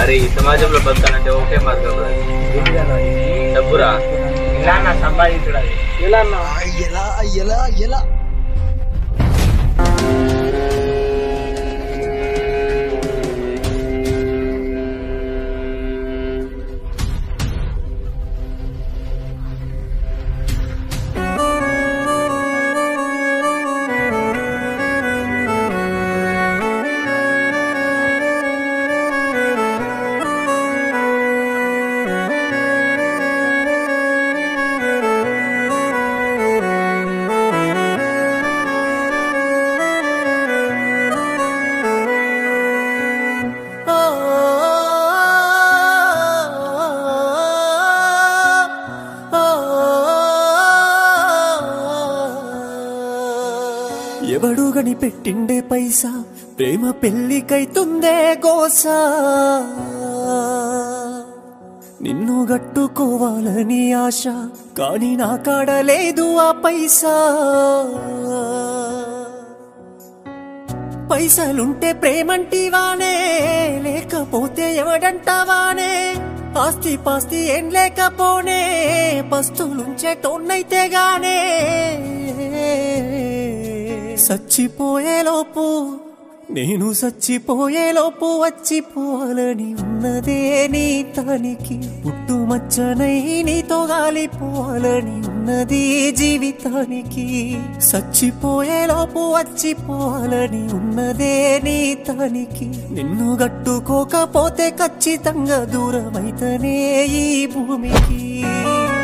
అరే ఈ సమాజంలో బతకాలంటే ఒకే మార్గం రా. డబ్బురా ఇలా నా సంపాదించుడు అది ఎలా అన్నా ఎలా ఎలా ఎలా ఎవడు పెట్టిండే పైసా ప్రేమ పెళ్లికైతుందే గోసా నిన్ను గట్టుకోవాలని ఆశ కాని నా కాడ లేదు ఆ పైసా పైసలుంటే ప్రేమంటివానే లేకపోతే ఎవడంటావానే ఆస్తి పాస్తి ఏం లేకపోనే పస్తులుంచే టోన్నైతే గానే సచ్చిపోయేలోపు నేను చచ్చిపోయేలోపు వచ్చిపోవాలని ఉన్నదే నీ తానికి పుట్టుమచ్చనై నీతో గాలిపోవాలని ఉన్నది జీవితానికి చచ్చిపోయేలోపు వచ్చిపోవాలని ఉన్నదే నీ తానికి నిన్ను గట్టుకోకపోతే ఖచ్చితంగా దూరమైతనే ఈ భూమికి